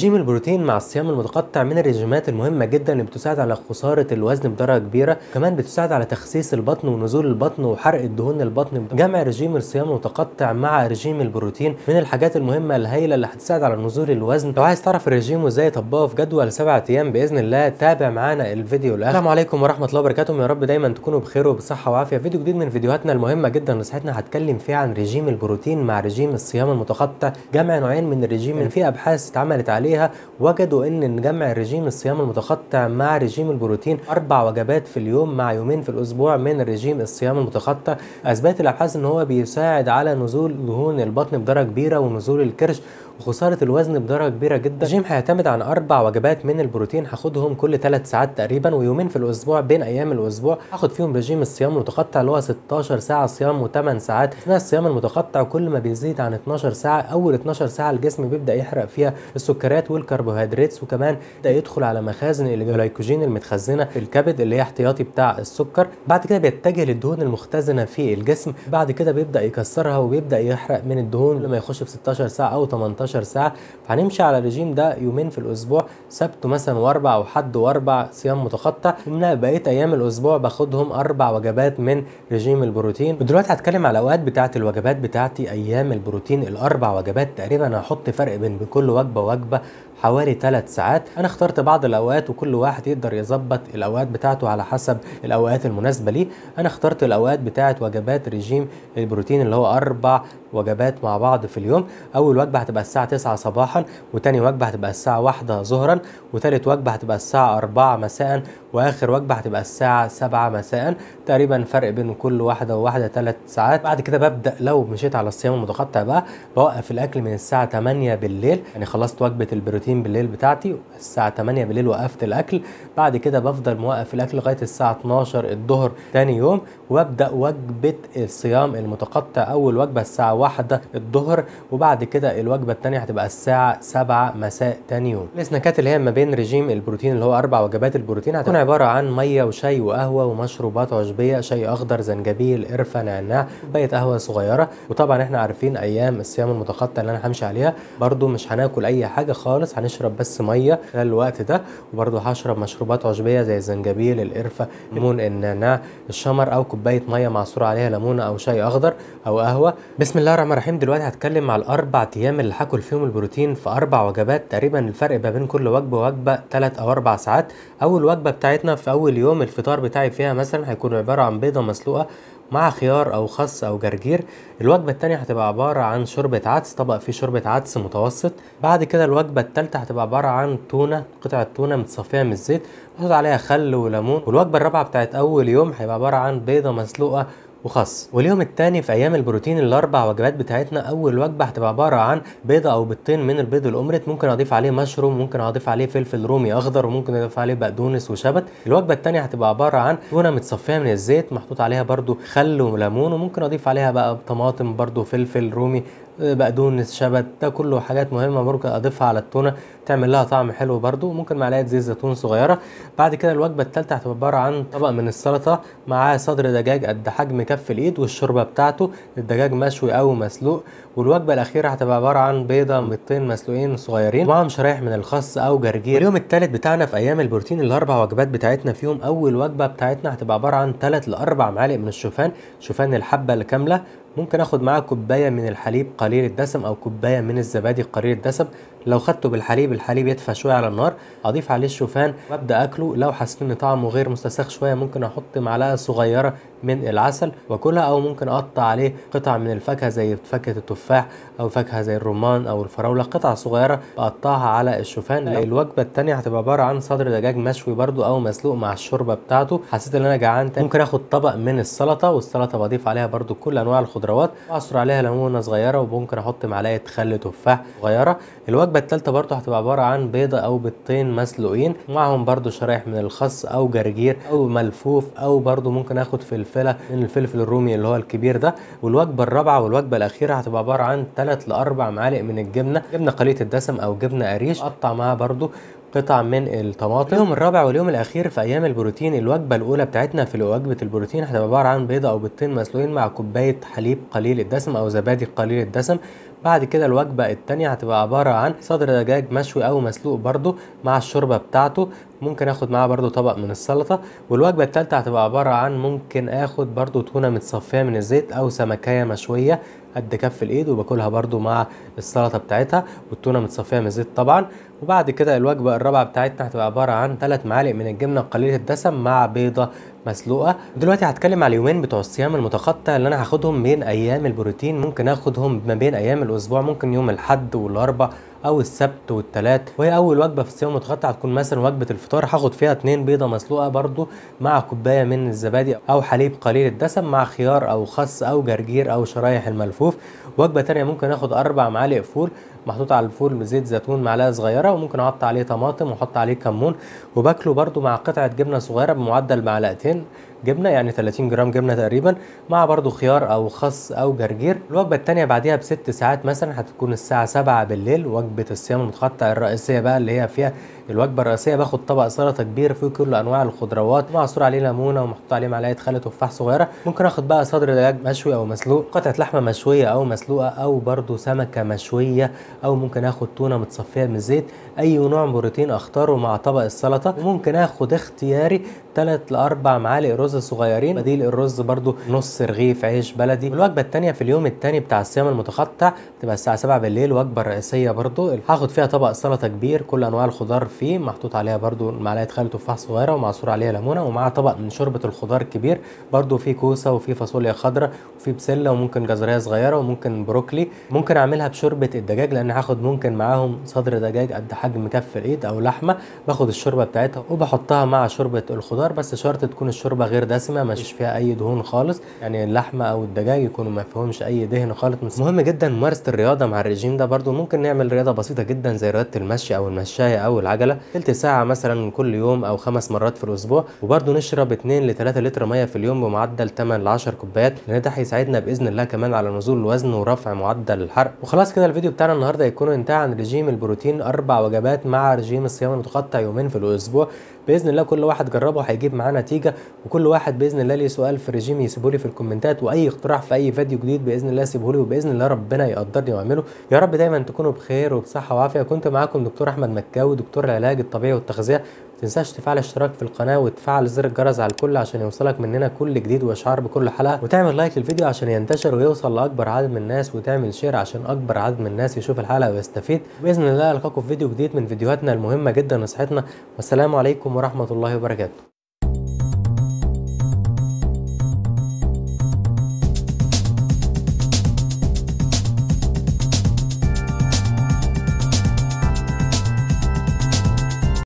رجيم البروتين مع الصيام المتقطع من الرجيمات المهمة جدا اللي بتساعد على خسارة الوزن بدرجة كبيرة كمان بتساعد على تخسيس البطن ونزول البطن وحرق الدهون البطن جمع رجيم الصيام المتقطع مع رجيم البروتين من الحاجات المهمة الهائلة اللي هتساعد على نزول الوزن لو عايز تعرف الرجيم وازاي تطبقه في جدول سبعة ايام باذن الله تابع معانا الفيديو الاخر السلام عليكم ورحمة الله وبركاته يا رب دايما تكونوا بخير وبصحة وعافية فيديو جديد من فيديوهاتنا المهمة جدا نصيحتنا هتكلم فيها عن رجيم البروتين مع رجيم الصيام المتقطع جمع نوعين من الرجيم من في ابحاث اتعملت عليها وجدوا ان جمع رجيم الصيام المتقطع مع رجيم البروتين اربع وجبات في اليوم مع يومين في الاسبوع من رجيم الصيام المتقطع اثبتت الابحاث ان هو بيساعد على نزول دهون البطن بدرجه كبيره ونزول الكرش وخساره الوزن بدرجه كبيره جدا الرجيم هيعتمد على اربع وجبات من البروتين هاخدهم كل ثلاث ساعات تقريبا ويومين في الاسبوع بين ايام الاسبوع هاخد فيهم رجيم الصيام المتقطع اللي هو 16 ساعه صيام و8 ساعات اثناء الصيام المتقطع كل ما بيزيد عن 12 ساعه اول 12 ساعه الجسم بيبدا يحرق فيها السكريات والكربوهيدرات وكمان يبدا يدخل على مخازن الجلايكوجين المتخزنه في الكبد اللي هي احتياطي بتاع السكر بعد كده بيتجه للدهون المختزنه في الجسم بعد كده بيبدا يكسرها وبيبدا يحرق من الدهون لما يخش في 16 ساعه او 18 ساعه فهنمشي على الرجيم ده يومين في الاسبوع سبت مثلا واربع وحد واربع صيام متقطع ومن بقيه ايام الاسبوع باخدهم اربع وجبات من رجيم البروتين ودلوقتي هتكلم على الاوقات بتاعه الوجبات بتاعتي ايام البروتين الاربع وجبات تقريبا هحط فرق بين كل وجبه ووجبه حوالي 3 ساعات انا اخترت بعض الاوقات وكل واحد يقدر يظبط الاوقات بتاعته على حسب الاوقات المناسبه ليه انا اخترت الاوقات بتاعه وجبات رجيم البروتين اللي هو اربع وجبات مع بعض في اليوم اول وجبه هتبقى الساعه 9 صباحا وتاني وجبه هتبقى الساعه 1 ظهرا وتالت وجبه هتبقى الساعه 4 مساء واخر وجبه هتبقى الساعه 7 مساء تقريبا فرق بين كل واحده وواحده 3 ساعات بعد كده ببدا لو مشيت على الصيام المتقطع بقى بوقف الاكل من الساعه 8 بالليل يعني خلصت وجبه البروتين بالليل بتاعتي الساعه 8 بالليل وقفت الاكل بعد كده بفضل موقف الاكل لغايه الساعه 12 الظهر تاني يوم وابدا وجبه الصيام المتقطع اول وجبه الساعه 1 الظهر وبعد كده الوجبه الثانيه هتبقى الساعه 7 مساء تاني يوم السناكات اللي هي ما بين رجيم البروتين اللي هو اربع وجبات البروتين هتكون عباره عن ميه وشاي وقهوه ومشروبات عشبيه شاي اخضر زنجبيل قرفه نعناع كوبايه قهوه صغيره وطبعا احنا عارفين ايام الصيام المتقطع اللي انا همشي عليها برده مش هناكل اي حاجه خالص هنشرب بس ميه خلال الوقت ده وبرده هشرب مشروبات عشبيه زي الزنجبيل القرفه ليمون النعناع الشمر او كوبايه ميه معصور عليها ليمونه او شاي اخضر او قهوه بسم الله الرحمن الرحيم دلوقتي هتكلم على الاربع ايام اللي هاكل فيهم البروتين في اربع وجبات تقريبا الفرق ما بين كل وجبه ووجبه 3 او 4 ساعات اول وجبه بتاعتنا في اول يوم الفطار بتاعي فيها مثلا هيكون عباره عن بيضه مسلوقه مع خيار او خس او جرجير الوجبه الثانيه هتبقى عباره عن شوربه عدس طبق فيه شوربه عدس متوسط بعد كده الوجبه الثالثه هتبقى عباره عن تونه قطعه تونه متصفيه من الزيت محطوط عليها خل وليمون والوجبه الرابعه بتاعت اول يوم هيبقى عباره عن بيضه مسلوقه وخس واليوم الثاني في ايام البروتين الاربع وجبات بتاعتنا اول وجبه هتبقى عباره عن بيضه او بيضتين من البيض الاومليت ممكن اضيف عليه مشروم ممكن اضيف عليه فلفل رومي اخضر وممكن اضيف عليه بقدونس وشبت الوجبه الثانيه هتبقى عباره عن تونه متصفيه من الزيت محطوط عليها برده خل وليمون وممكن اضيف عليها بقى طماطم برده فلفل رومي بقدونس شبت ده كله حاجات مهمه ممكن اضيفها على التونه تعمل لها طعم حلو برده ممكن معلقه زيت زيتون صغيره بعد كده الوجبه الثالثه هتبقى عباره عن طبق من السلطه معاه صدر دجاج قد حجم كف الايد والشوربه بتاعته الدجاج مشوي او مسلوق والوجبه الاخيره هتبقى عباره عن بيضه بيضتين مسلوقين صغيرين ومعاهم شرايح من الخس او جرجير اليوم الثالث بتاعنا في ايام البروتين الاربع وجبات بتاعتنا فيهم اول وجبه بتاعتنا هتبقى عباره عن 3 ل 4 معالق من الشوفان شوفان الحبه الكامله ممكن اخد معاه كوبايه من الحليب قليل الدسم او كوبايه من الزبادي قليل الدسم لو خدته بالحليب الحليب يدفى شويه على النار اضيف عليه الشوفان وابدا اكله لو حسيت ان طعمه غير مستساغ شويه ممكن احط معلقه صغيره من العسل واكلها او ممكن اقطع عليه قطع من الفاكهه زي فاكهه التفاح او فاكهه زي الرمان او الفراوله قطع صغيره بقطعها على الشوفان الوجبه الثانيه هتبقى عباره عن صدر دجاج مشوي برده او مسلوق مع الشوربه بتاعته حسيت ان انا جعان ممكن اخد طبق من السلطه والسلطه بضيف عليها برده كل انواع الخضروات واعصر عليها ليمونه صغيره وممكن احط معلقه خل تفاح صغيره الوجبه الثالثه برده هتبقى عباره عن بيضه او بيضتين مسلوقين معاهم برده شرايح من الخس او جرجير او ملفوف او برده ممكن اخد فلفله من الفلفل الرومي اللي هو الكبير ده والوجبه الرابعه والوجبه الاخيره هتبقى عباره عن 3 ل 4 معالق من الجبنه جبنه قليله الدسم او جبنه قريش قطع معاها برده قطع من الطماطم اليوم الرابع واليوم الاخير في ايام البروتين الوجبه الاولى بتاعتنا في وجبه البروتين هتبقى عباره عن بيضه او بيضتين مسلوقين مع كوبايه حليب قليل الدسم او زبادي قليل الدسم بعد كده الوجبه التانية هتبقى عباره عن صدر دجاج مشوي او مسلوق برضو مع الشوربه بتاعته ممكن اخد معاه برضو طبق من السلطه والوجبه التالتة هتبقى عباره عن ممكن اخد برضو تونه متصفيه من الزيت او سمكيه مشويه قد كف الايد وباكلها برضو مع السلطه بتاعتها والتونه متصفيه من الزيت طبعا وبعد كده الوجبه الرابعه بتاعتنا هتبقى عباره عن 3 معالق من الجبنه قليله الدسم مع بيضه مسلوقه دلوقتي هتكلم على اليومين بتوع الصيام المتقطع اللي انا هاخدهم بين ايام البروتين ممكن اخدهم ما بين ايام الاسبوع ممكن يوم الاحد والاربع او السبت والثلاث وهي اول وجبه في الصيام المتقطع هتكون مثلا وجبه الفطار هاخد فيها اتنين بيضه مسلوقه برضو مع كوبايه من الزبادي او حليب قليل الدسم مع خيار او خس او جرجير او شرايح الملفوف وجبه تانية ممكن اخد اربع معالق فول محطوط على الفول بزيت زيتون معلقه صغيره وممكن احط عليه طماطم واحط عليه كمون وباكله برضو مع قطعه جبنه صغيره بمعدل معلقتين جبنه يعني 30 جرام جبنه تقريبا مع برضو خيار او خس او جرجير الوجبه الثانيه بعديها بست ساعات مثلا هتكون الساعه 7 بالليل وجبه الصيام المتقطع الرئيسيه بقى اللي هي فيها الوجبه الرئيسيه باخد طبق سلطه كبير فيه كل انواع الخضروات معصور عليه ليمونه ومحطوط عليه معلقه خل تفاح صغيره ممكن اخد بقى صدر دجاج مشوي او مسلوق قطعه لحمه مشويه او مسلوقه او برضو سمكه مشويه او ممكن اخد تونه متصفيه من الزيت اي نوع بروتين اختاره مع طبق السلطه وممكن اخد اختياري 3 ل 4 معالق رز صغيرين بديل الرز برضو نص رغيف عيش بلدي الوجبه الثانيه في اليوم الثاني بتاع الصيام المتقطع تبقى الساعه 7 بالليل وجبه رئيسيه برضو هاخد فيها طبق سلطه كبير كل انواع الخضار فيه محطوط عليها برضو معلقه خل تفاح صغيره ومعصور عليها ليمونه ومعاها طبق من شوربه الخضار الكبير برضو فيه كوسه وفيه فاصوليا خضراء وفيه بسله وممكن جزريه صغيره وممكن بروكلي ممكن اعملها بشوربه الدجاج لان هاخد ممكن معاهم صدر دجاج قد حجم كف الايد او لحمه باخد الشوربه بتاعتها وبحطها مع شوربه الخضار بس شرط تكون الشوربه غير دسمه مش فيها اي دهون خالص يعني اللحمه او الدجاج يكونوا ما فيهمش اي دهن خالص مهم جدا ممارسه الرياضه مع الرجيم ده برضو ممكن نعمل رياضه بسيطه جدا زي رياضه المشي او المشايه او العجله تلت ساعه مثلا كل يوم او خمس مرات في الاسبوع وبرضو نشرب 2 ل 3 لتر ميه في اليوم بمعدل 8 ل 10 كوبايات لان ده هيساعدنا باذن الله كمان على نزول الوزن ورفع معدل الحرق وخلاص كده الفيديو بتاعنا النهارده يكون انتهى عن رجيم البروتين اربع وجبات مع رجيم الصيام المتقطع يومين في الاسبوع باذن الله كل واحد جربه هيجيب معاه نتيجه وكل واحد باذن الله ليه سؤال في الرجيم يسيبه لي في الكومنتات واي اقتراح في اي فيديو جديد باذن الله سيبه لي وباذن الله ربنا يقدرني واعمله يا رب دايما تكونوا بخير وبصحه وعافيه كنت معاكم دكتور احمد مكاوي دكتور العلاج الطبيعي والتغذيه تنساش تفعل اشتراك في القناه وتفعل زر الجرس على الكل عشان يوصلك مننا كل جديد واشعار بكل حلقه وتعمل لايك للفيديو عشان ينتشر ويوصل لاكبر عدد من الناس وتعمل شير عشان اكبر عدد من الناس يشوف الحلقه ويستفيد باذن الله القاكم في فيديو جديد من فيديوهاتنا المهمه جدا لصحتنا والسلام عليكم ورحمه الله وبركاته